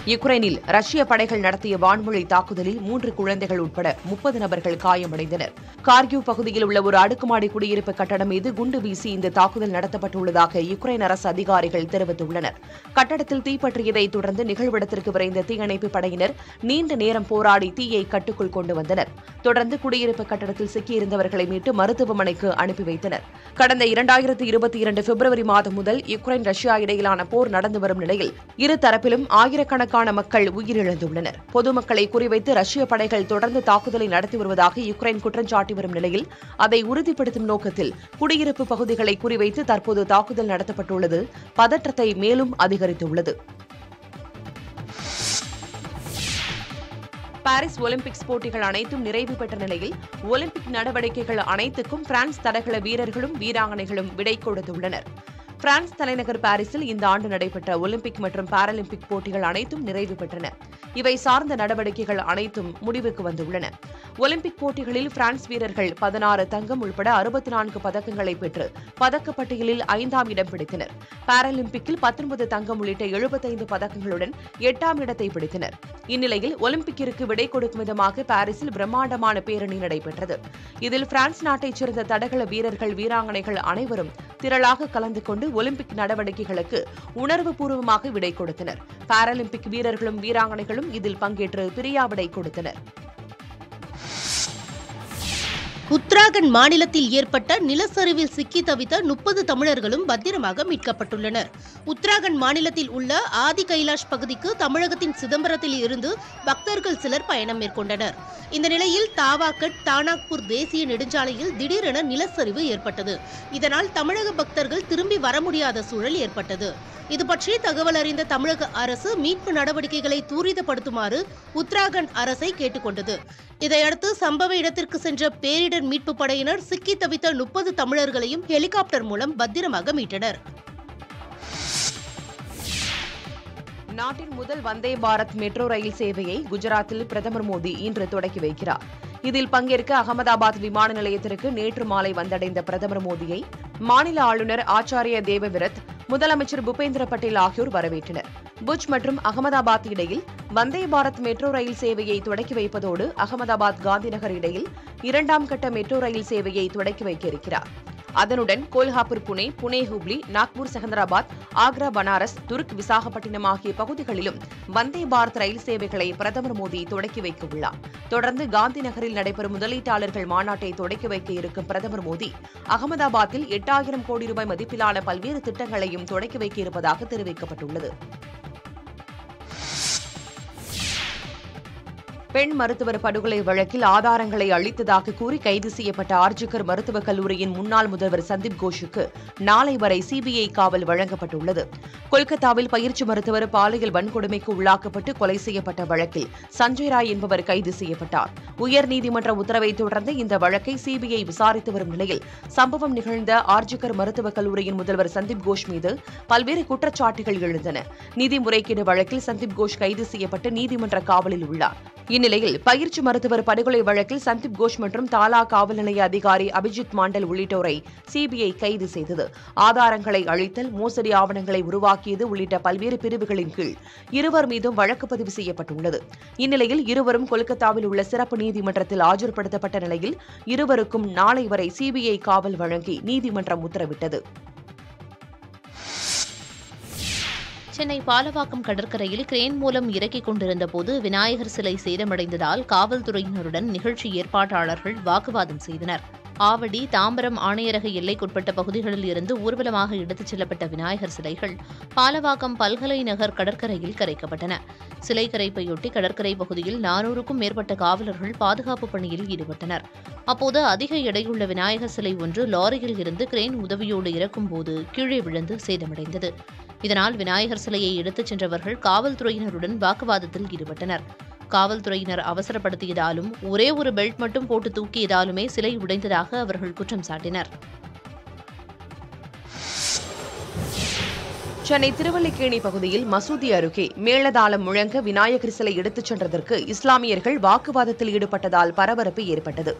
யுக்ரைனில் ரஷ்ய படைகள் நடத்திய வான்வழி தாக்குதலில் மூன்று குழந்தைகள் உட்பட முப்பது நபர்கள் காயமடைந்தனர் கார்கிவ் பகுதியில் உள்ள ஒரு அடுக்குமாடி குடியிருப்பு கட்டடம் மீது குண்டு வீசி இந்த தாக்குதல் நடத்தப்பட்டுள்ளதாக யுக்ரைன் அரசு அதிகாரிகள் தெரிவித்துள்ளனர் கட்டடத்தில் தீப்பற்றியதை தொடர்ந்து நிகழ்விடத்திற்கு விரைந்த தீயணைப்பு படையினர் நீண்ட நேரம் போராடி தீயை கட்டுக்குள் கொண்டு வந்தனர் தொடர்ந்து குடியிருப்பு கட்டடத்தில் சிக்கியிருந்தவர்களை மீட்டு மருத்துவமனைக்கு அனுப்பி வைத்தனர் கடந்த இரண்டாயிரத்து இருபத்தி இரண்டு பிப்ரவரி மாதம் முதல் யுக்ரைன் ரஷ்யா இடையிலான போர் நடந்து வரும் நிலையில் இரு தரப்பிலும் ஆயிரக்கணக்கான மக்கள் உயிரிழந்துள்ளனர் பொதுமக்களை குறிவைத்து ரஷ்ய படைகள் தொடர்ந்து தாக்குதலை நடத்தி வருவதாக யுக்ரைன் குற்றம் சாட்டி வரும் நிலையில் அதை உறுதிப்படுத்தும் நோக்கத்தில் குடியிருப்பு பகுதிகளை குறிவைத்து தற்போது தாக்குதல் நடத்தப்பட்டுள்ளது பதற்றத்தை மேலும் அதிகரித்துள்ளது பாரிஸ் ஒலிம்பிக்ஸ் போட்டிகள் அனைத்தும் நிறைவு பெற்ற நிலையில் ஒலிம்பிக் நடவடிக்கைகள் அனைத்துக்கும் பிரான்ஸ் தடகள வீரர்களும் வீராங்கனைகளும் விடை கொடுத்துள்ளனர் பிரான்ஸ் தலைநகர் பாரிஸில் இந்த ஆண்டு நடைபெற்ற ஒலிம்பிக் மற்றும் பாராலிம்பிக் போட்டிகள் அனைத்தும் நிறைவு பெற்றன இவை சார்ந்த நடவடிக்கைகள் அனைத்தும் முடிவுக்கு வந்துள்ளன ஒலிம்பிக் போட்டிகளில் பிரான்ஸ் வீரர்கள் பதினாறு தங்கம் உள்பட அறுபத்தி நான்கு பதக்கங்களை பெற்று பதக்கப்பட்டியலில் ஐந்தாம் இடம் பிடித்தனர் பாராலிம்பிக்கில் பத்தொன்பது தங்கம் உள்ளிட்ட எழுபத்தைந்து பதக்கங்களுடன் எட்டாம் இடத்தை பிடித்தனர் இந்நிலையில் ஒலிம்பிக்கிற்கு விடை கொடுக்கும் விதமாக பாரிஸில் பிரம்மாண்டமான பேரணி நடைபெற்றது இதில் பிரான்ஸ் நாட்டைச் சேர்ந்த தடகள வீரர்கள் வீராங்கனைகள் அனைவரும் திரளாக கலந்து கொண்டு ஒலிம்பிக் நடவடிக்கைகளுக்கு உணர்வுபூர்வமாக விடை கொடுத்தனர் பாராலிம்பிக் வீரர்களும் வீராங்கனைகளும் இதில் பங்கேற்று பிரியாவிடை கொடுத்தனர் உத்தராகண்ட் மாநிலத்தில் ஏற்பட்ட நிலச்சரிவில் சிக்கி தவித்த முப்பது தமிழர்களும் பத்திரமாக மீட்கப்பட்டுள்ளனர் உத்தராகண்ட் மாநிலத்தில் உள்ள ஆதி கைலாஷ் பகுதிக்கு தமிழகத்தின் சிதம்பரத்தில் இருந்து பக்தர்கள் சிலர் பயணம் மேற்கொண்டனர் இந்த நிலையில் தாவாக்கட் தானாக்பூர் தேசிய நெடுஞ்சாலையில் திடீரென நிலச்சரிவு ஏற்பட்டது இதனால் தமிழக பக்தர்கள் திரும்பி வர முடியாத சூழல் ஏற்பட்டது இது பற்றி தகவல் அறிந்த தமிழக அரசு மீட்பு நடவடிக்கைகளை துரிதப்படுத்துமாறு உத்தராகண்ட் அரசை கேட்டுக்கொண்டது இதையடுத்து சம்பவ இடத்திற்கு சென்ற பேரிடர் மீட்பு படையினர் சிக்கி தவித்த முப்பது தமிழர்களையும் ஹெலிகாப்டர் மூலம் பத்திரமாக மீட்டனர் நாட்டின் முதல் வந்தே பாரத் மெட்ரோ ரயில் சேவையை குஜராத்தில் பிரதமர் மோடி இன்று தொடக்கி வைக்கிறார் இதில் பங்கேற்க அகமதாபாத் விமான நிலையத்திற்கு நேற்று மாலை வந்தடைந்த பிரதமர் மோடியை மாநில ஆளுநர் ஆச்சாரிய தேவவிரத் முதலமைச்சர் பூபேந்திர பட்டேல் ஆகியோர் வரவேற்றனர் புஜ் மற்றும் அகமதாபாத் இடையில் வந்தே பாரத் மெட்ரோ ரயில் சேவையை தொடக்கி வைப்பதோடு அகமதாபாத் காந்திநகர் இடையில் இரண்டாம் கட்ட மெட்ரோ ரயில் சேவையை தொடக்கி வைக்க இருக்கிறார் அதனுடன் கோல்ஹாப்பூர் புனே புனே ஹூப்ளி நாக்பூர் செகந்தராபாத் ஆக்ரா பனாரஸ் துர்க் விசாகப்பட்டினம் ஆகிய பகுதிகளிலும் வந்தே பாரத் ரயில் சேவைகளை பிரதமர் மோடி தொடக்கி வைக்க உள்ளார் தொடர்ந்து காந்தி நகரில் நடைபெறும் முதலீட்டாளர்கள் மாநாட்டை தொடக்கி வைக்க இருக்கும் பிரதமர் மோடி அகமதாபாத்தில் எட்டாயிரம் கோடி ரூபாய் மதிப்பிலான பல்வேறு திட்டங்களையும் தொடக்கி வைக்க இருப்பதாக தெரிவிக்கப்பட்டுள்ளது பெண் மருத்துவர் படுகொலை வழக்கில் ஆதாரங்களை அளித்ததாக கூறி கைது செய்யப்பட்ட ஆர்ஜிகர் மருத்துவக் கல்லூரியின் முன்னாள் முதல்வர் சந்தீப் கோஷுக்கு நாளை வரை சிபிஐ காவல் வழங்கப்பட்டுள்ளது கொல்கத்தாவில் பயிற்சி மருத்துவர் பாலியல் வன்கொடுமைக்கு உள்ளாக்கப்பட்டு கொலை செய்யப்பட்ட வழக்கில் சஞ்சய் ராய் என்பவர் கைது செய்யப்பட்டார் உயர்நீதிமன்ற உத்தரவை தொடர்ந்து இந்த வழக்கை சிபிஐ விசாரித்து வரும் நிலையில் சம்பவம் நிகழ்ந்த ஆர்ஜிகர் மருத்துவக் கல்லூரியின் முதல்வர் சந்தீப் கோஷ் மீது பல்வேறு குற்றச்சாட்டுகள் எழுந்தன நிதி முறைகேடு வழக்கில் சந்தீப் கோஷ் கைது செய்யப்பட்டு நீதிமன்ற காவலில் உள்ளார் இந்நிலையில் பயிற்சி மருத்துவர் படுகொலை வழக்கில் சந்தீப் கோஷ் மற்றும் தாலா காவல் நிலைய அதிகாரி அபிஜித் மாண்டல் உள்ளிட்டோரை சிபிஐ கைது செய்தது ஆதாரங்களை அழித்தல் மோசடி ஆவணங்களை உருவாக்கியது உள்ளிட்ட பல்வேறு பிரிவுகளின் கீழ் இருவர் மீதும் வழக்கு பதிவு செய்யப்பட்டுள்ளது இந்நிலையில் இருவரும் கொல்கத்தாவில் உள்ள சிறப்பு நீதிமன்றத்தில் ஆஜர்படுத்தப்பட்ட நிலையில் இருவருக்கும் நாளை வரை சிபிஐ காவல் வழங்கி நீதிமன்றம் உத்தரவிட்டது சென்னை பாலவாக்கம் கடற்கரையில் கிரேன் மூலம் இறக்கிக் கொண்டிருந்த போது விநாயகர் சிலை சேதமடைந்ததால் காவல்துறையினருடன் நிகழ்ச்சி ஏற்பாட்டாளர்கள் வாக்குவாதம் செய்தனர் ஆவடி தாம்பரம் ஆணையரக எல்லைக்குட்பட்ட பகுதிகளில் இருந்து ஊர்வலமாக எடுத்துச் செல்லப்பட்ட விநாயகர் சிலைகள் பாலவாக்கம் பல்கலை நகர் கடற்கரையில் கரைக்கப்பட்டன சிலை கரைப்பையொட்டி கடற்கரை பகுதியில் நானூறுக்கும் மேற்பட்ட காவலர்கள் பாதுகாப்பு பணியில் ஈடுபட்டனர் அப்போது அதிக எடையுள்ள விநாயகர் சிலை ஒன்று லாரியில் இருந்து கிரேன் உதவியோடு இறக்கும்போது கீழே விழுந்து சேதமடைந்தது இதனால் விநாயகர் சிலையை எடுத்துச் சென்றவர்கள் காவல்துறையினருடன் வாக்குவாதத்தில் ஈடுபட்டனர் காவல்துறையினர் அவசரப்படுத்தியதாலும் ஒரே ஒரு பெல்ட் மட்டும் போட்டு தூக்கியதாலுமே சிலை உடைந்ததாக அவர்கள் குற்றம் சாட்டினர் சென்னை திருவல்லிக்கேணி பகுதியில் மசூதி அருகே மேளதாளம் முழங்க விநாயகர் சிலை எடுத்துச் சென்றதற்கு இஸ்லாமியர்கள் வாக்குவாதத்தில் ஈடுபட்டதால் பரபரப்பு ஏற்பட்டது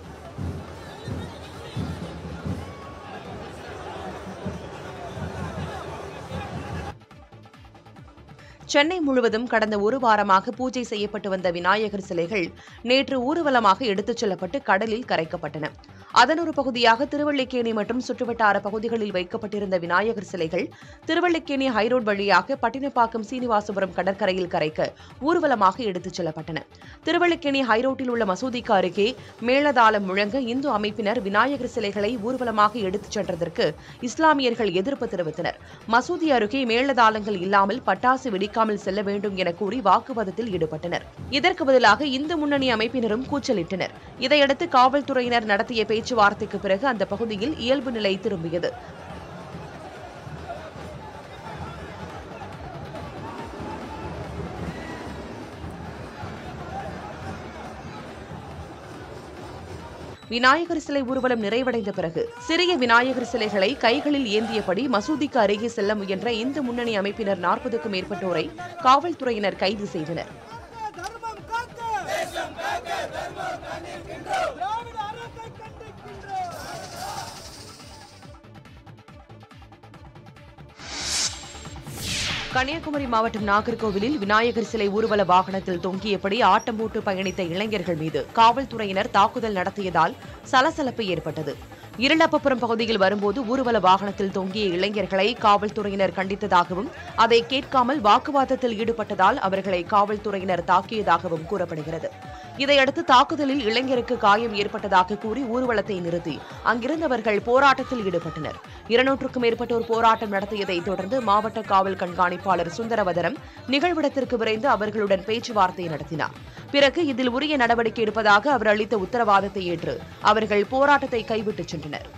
சென்னை முழுவதும் கடந்த ஒரு வாரமாக பூஜை செய்யப்பட்டு வந்த விநாயகர் சிலைகள் நேற்று ஊர்வலமாக எடுத்துச் செல்லப்பட்டு கடலில் கரைக்கப்பட்டன அதன் ஒரு பகுதியாக திருவள்ளிக்கேணி மற்றும் சுற்றுவட்டார பகுதிகளில் வைக்கப்பட்டிருந்த விநாயகர் சிலைகள் திருவள்ளிக்கேணி ஹைரோட் வழியாக பட்டினப்பாக்கம் சீனிவாசபுரம் கடற்கரையில் கரைக்க ஊர்வலமாக எடுத்துச் செல்லப்பட்டன திருவள்ளிக்கேணி ஹைரோட்டில் உள்ள மசூதிக்கு அருகே மேளதாளம் முழங்க இந்து அமைப்பினர் விநாயகர் சிலைகளை ஊர்வலமாக எடுத்துச் சென்றதற்கு இஸ்லாமியர்கள் எதிர்ப்பு தெரிவித்தனர் மசூதி அருகே மேளதாளங்கள் இல்லாமல் பட்டாசு வெடிக்காமல் செல்ல வேண்டும் என கூறி வாக்குவாதத்தில் ஈடுபட்டனர் இதற்கு பதிலாக இந்து முன்னணி அமைப்பினரும் கூச்சலிட்டனர் இதையடுத்து காவல்துறையினர் நடத்திய பேச்சுவார்த்தைக்கு பிறகு அந்த பகுதியில் இயல்பு நிலை திரும்பியது விநாயகர் சிலை ஊர்வலம் நிறைவடைந்த பிறகு சிறிய விநாயகர் சிலைகளை கைகளில் ஏந்தியபடி மசூதிக்கு அருகே செல்ல முயன்ற இந்து முன்னணி அமைப்பினர் நாற்பதுக்கும் மேற்பட்டோரை காவல்துறையினர் கைது செய்தனர் தர்மம் காக்க தேசம் காக்க தர்மம் திராவிட அரசை கண்டிக்கின்றோம் கன்னியாகுமரி மாவட்டம் நாகர்கோவிலில் விநாயகர் சிலை ஊர்வல வாகனத்தில் தொங்கியபடி ஆட்டம் போட்டு பயணித்த இளைஞர்கள் மீது காவல்துறையினர் தாக்குதல் நடத்தியதால் சலசலப்பு ஏற்பட்டது இருளப்பபுரம் பகுதியில் வரும்போது ஊர்வல வாகனத்தில் தொங்கிய இளைஞர்களை காவல்துறையினர் கண்டித்ததாகவும் அதை கேட்காமல் வாக்குவாதத்தில் ஈடுபட்டதால் அவர்களை காவல்துறையினர் தாக்கியதாகவும் கூறப்படுகிறது இதையடுத்து தாக்குதலில் இளைஞருக்கு காயம் ஏற்பட்டதாக கூறி ஊர்வலத்தை நிறுத்தி அங்கிருந்தவர்கள் போராட்டத்தில் ஈடுபட்டனர் இருநூற்றுக்கும் மேற்பட்டோர் போராட்டம் நடத்தியதைத் தொடர்ந்து மாவட்ட காவல் கண்காணிப்பாளர் சுந்தரவதனம் நிகழ்விடத்திற்கு விரைந்து அவர்களுடன் பேச்சுவார்த்தை நடத்தினார் பிறகு இதில் உரிய நடவடிக்கை எடுப்பதாக அவர் அளித்த உத்தரவாதத்தை ஏற்று அவர்கள் போராட்டத்தை கைவிட்டுச் சென்றனர்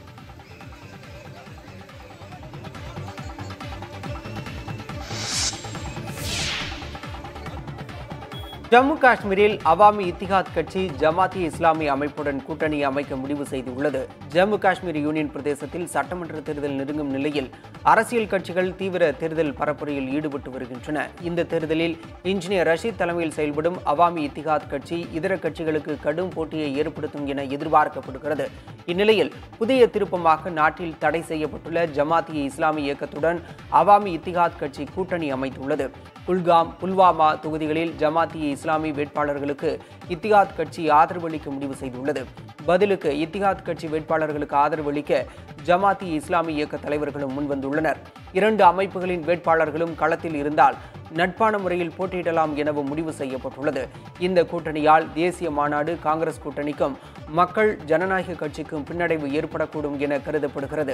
ஜம்மு காஷ்மீரில் அவாமி இத்திஹாத் கட்சி ஜமாத்தி இஸ்லாமிய அமைப்புடன் கூட்டணி அமைக்க முடிவு செய்துள்ளது ஜம்மு காஷ்மீர் யூனியன் பிரதேசத்தில் சட்டமன்ற தேர்தல் நெருங்கும் நிலையில் அரசியல் கட்சிகள் தீவிர தேர்தல் பரப்புரையில் ஈடுபட்டு வருகின்றன இந்த தேர்தலில் இன்ஜினியர் ரஷீத் தலைமையில் செயல்படும் அவாமி இத்திஹாத் கட்சி இதர கட்சிகளுக்கு கடும் போட்டியை ஏற்படுத்தும் என எதிர்பார்க்கப்படுகிறது இந்நிலையில் புதிய திருப்பமாக நாட்டில் தடை செய்யப்பட்டுள்ள ஜமாத்தி இஸ்லாமிய இயக்கத்துடன் அவாமி இத்திஹாத் கட்சி கூட்டணி அமைத்துள்ளது குல்காம் புல்வாமா தொகுதிகளில் ஜமாத்தி இஸ்லாமி வேட்பாளர்களுக்கு இத்திகாத் கட்சி ஆதரவு அளிக்க முடிவு செய்துள்ளது பதிலுக்கு இத்திகாத் கட்சி வேட்பாளர்களுக்கு ஆதரவு அளிக்க ஜமாத்தி இஸ்லாமி இயக்க தலைவர்களும் முன்வந்துள்ளனர் இரண்டு அமைப்புகளின் வேட்பாளர்களும் களத்தில் இருந்தால் நட்பான முறையில் போட்டியிடலாம் எனவும் முடிவு செய்யப்பட்டுள்ளது இந்த கூட்டணியால் தேசிய மாநாடு காங்கிரஸ் கூட்டணிக்கும் மக்கள் ஜனநாயக கட்சிக்கும் பின்னடைவு ஏற்படக்கூடும் என கருதப்படுகிறது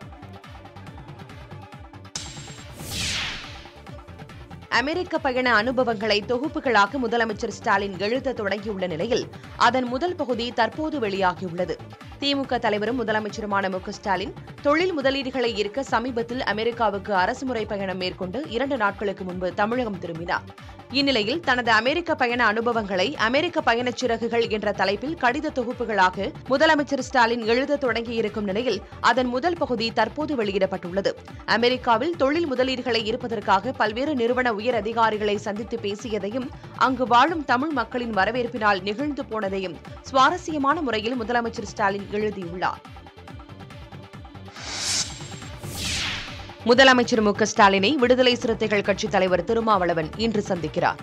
அமெரிக்க பயண அனுபவங்களை தொகுப்புகளாக முதலமைச்சர் ஸ்டாலின் எழுத தொடங்கியுள்ள நிலையில் அதன் முதல் பகுதி தற்போது வெளியாகியுள்ளது திமுக தலைவரும் முதலமைச்சருமான மு க ஸ்டாலின் தொழில் முதலீடுகளை ஈர்க்க சமீபத்தில் அமெரிக்காவுக்கு அரசுமுறை பயணம் மேற்கொண்டு இரண்டு நாட்களுக்கு முன்பு தமிழகம் திரும்பினார் இந்நிலையில் தனது அமெரிக்க பயண அனுபவங்களை அமெரிக்க பயணச் சிறகுகள் என்ற தலைப்பில் கடித தொகுப்புகளாக முதலமைச்சர் ஸ்டாலின் எழுத தொடங்கியிருக்கும் நிலையில் அதன் முதல் பகுதி தற்போது வெளியிடப்பட்டுள்ளது அமெரிக்காவில் தொழில் முதலீடுகளை ஈர்ப்பதற்காக பல்வேறு நிறுவன உயர் அதிகாரிகளை சந்தித்து பேசியதையும் அங்கு வாழும் தமிழ் மக்களின் வரவேற்பினால் நிகழ்ந்து போனதையும் சுவாரஸ்யமான முறையில் முதலமைச்சர் ஸ்டாலின் எழுதியுள்ளார் முதலமைச்சர் மு க ஸ்டாலினை விடுதலை சிறுத்தைகள் கட்சித் தலைவர் திருமாவளவன் இன்று சந்திக்கிறார்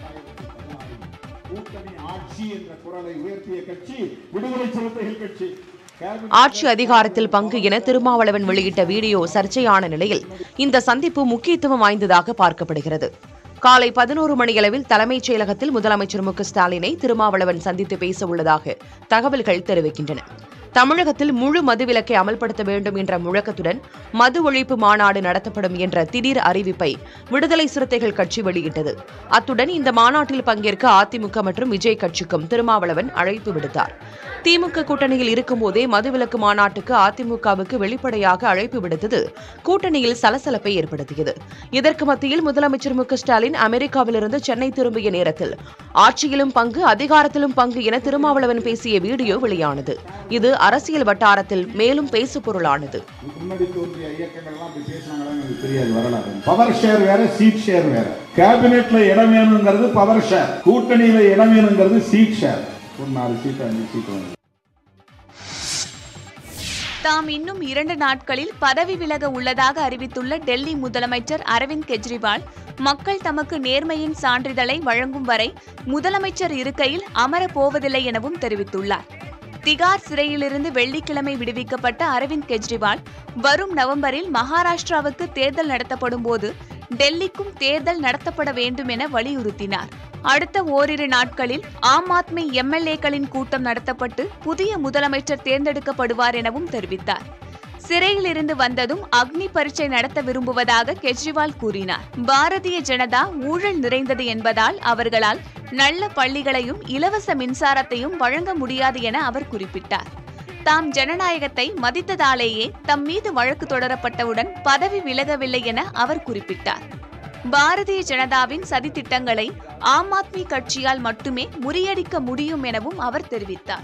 கூட்டணி ஆட்சி என்ற குரலை உயர்த்திய கட்சி விடுதலை சிறுத்தைகள் கட்சி கேபினட் ஆட்சி அதிகாரத்தில் பங்கு என திருமாவளவன் வெளியிட்ட வீடியோ சர்ச்சையான நிலையில் இந்த சந்திப்பு முக்கியத்துவம் வாய்ந்ததாக பார்க்கப்படுகிறது காலை பதினோரு மணியளவில் தலைமைச் செயலகத்தில் முதலமைச்சர் மு க ஸ்டாலினை திருமாவளவன் சந்தித்து பேச உள்ளதாக தகவல்கள் தெரிவிக்கின்றன தமிழகத்தில் முழு மதுவிலக்கை அமல்படுத்த வேண்டும் என்ற முழக்கத்துடன் மது ஒழிப்பு மாநாடு நடத்தப்படும் என்ற திடீர் அறிவிப்பை விடுதலை சிறுத்தைகள் கட்சி வெளியிட்டது அத்துடன் இந்த மாநாட்டில் பங்கேற்க அதிமுக மற்றும் விஜய் கட்சிக்கும் திருமாவளவன் அழைப்பு விடுத்தார் திமுக கூட்டணியில் இருக்கும்போதே மதுவிலக்கு மாநாட்டுக்கு அதிமுகவுக்கு வெளிப்படையாக அழைப்பு விடுத்தது கூட்டணியில் சலசலப்பை ஏற்படுத்தியது இதற்கு மத்தியில் முதலமைச்சர் மு க ஸ்டாலின் அமெரிக்காவிலிருந்து சென்னை திரும்பிய நேரத்தில் ஆட்சியிலும் பங்கு அதிகாரத்திலும் பங்கு என திருமாவளவன் பேசிய வீடியோ வெளியானது இது அரசியல் வட்டாரத்தில் மேலும் பேசுபொருளானது முன்னாடி தோன்றிய இயக்கங்கள்லாம் அப்படி பேசினாங்களான்னு எனக்கு தெரியாது வரலாறு பவர் ஷேர் வேற சீட் ஷேர் வேற கேபினெட்ல இடம் வேணுங்கிறது பவர் ஷேர் கூட்டணியில இடம் வேணுங்கிறது சீட் ஷேர் ஒரு நாலு சீட் அஞ்சு சீட் வாங்க தாம் இன்னும் இரண்டு நாட்களில் பதவி விலக உள்ளதாக அறிவித்துள்ள டெல்லி முதலமைச்சர் அரவிந்த் கெஜ்ரிவால் மக்கள் தமக்கு நேர்மையின் சான்றிதழை வழங்கும் வரை முதலமைச்சர் இருக்கையில் அமரப் போவதில்லை எனவும் தெரிவித்துள்ளார் திகார் சிறையிலிருந்து வெள்ளிக்கிழமை விடுவிக்கப்பட்ட அரவிந்த் கெஜ்ரிவால் வரும் நவம்பரில் மகாராஷ்டிராவுக்கு தேர்தல் நடத்தப்படும் போது டெல்லிக்கும் தேர்தல் நடத்தப்பட வேண்டும் என வலியுறுத்தினார் அடுத்த ஓரிரு நாட்களில் ஆம் ஆத்மி எம்எல்ஏக்களின் கூட்டம் நடத்தப்பட்டு புதிய முதலமைச்சர் தேர்ந்தெடுக்கப்படுவார் எனவும் தெரிவித்தார் சிறையிலிருந்து வந்ததும் அக்னி பரீட்சை நடத்த விரும்புவதாக கெஜ்ரிவால் கூறினார் பாரதிய ஜனதா ஊழல் நிறைந்தது என்பதால் அவர்களால் நல்ல பள்ளிகளையும் இலவச மின்சாரத்தையும் வழங்க முடியாது என அவர் குறிப்பிட்டார் தாம் ஜனநாயகத்தை மதித்ததாலேயே தம் மீது வழக்கு தொடரப்பட்டவுடன் பதவி விலகவில்லை என அவர் குறிப்பிட்டார் பாரதிய ஜனதாவின் சதித்திட்டங்களை ஆம் ஆத்மி கட்சியால் மட்டுமே முறியடிக்க முடியும் எனவும் அவர் தெரிவித்தார்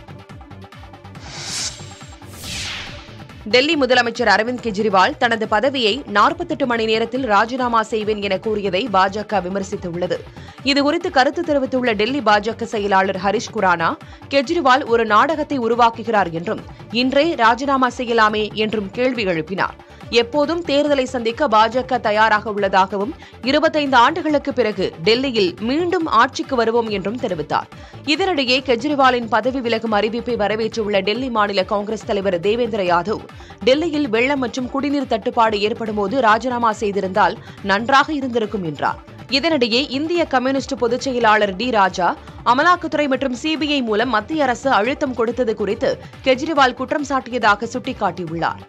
டெல்லி முதலமைச்சர் அரவிந்த் கெஜ்ரிவால் தனது பதவியை நாற்பத்தெட்டு மணி நேரத்தில் ராஜினாமா செய்வேன் என கூறியதை பாஜக விமர்சித்துள்ளது இதுகுறித்து கருத்து தெரிவித்துள்ள டெல்லி பாஜக செயலாளர் ஹரிஷ் குரானா கெஜ்ரிவால் ஒரு நாடகத்தை உருவாக்குகிறார் என்றும் இன்றே ராஜினாமா செய்யலாமே என்றும் கேள்வி எழுப்பினார் எப்போதும் தேர்தலை சந்திக்க பாஜக தயாராக உள்ளதாகவும் இருபத்தைந்து ஆண்டுகளுக்கு பிறகு டெல்லியில் மீண்டும் ஆட்சிக்கு வருவோம் என்றும் தெரிவித்தார் இதனிடையே கெஜ்ரிவாலின் பதவி விலகும் அறிவிப்பை வரவேற்றுள்ள டெல்லி மாநில காங்கிரஸ் தலைவர் தேவேந்திர யாதவ் டெல்லியில் வெள்ளம் மற்றும் குடிநீர் தட்டுப்பாடு ஏற்படும்போது ராஜினாமா செய்திருந்தால் நன்றாக இருந்திருக்கும் என்றார் இதனிடையே இந்திய கம்யூனிஸ்ட் பொதுச் செயலாளர் டி ராஜா அமலாக்கத்துறை மற்றும் சிபிஐ மூலம் மத்திய அரசு அழுத்தம் கொடுத்தது குறித்து கெஜ்ரிவால் குற்றம் சாட்டியதாக சுட்டிக்காட்டியுள்ளார்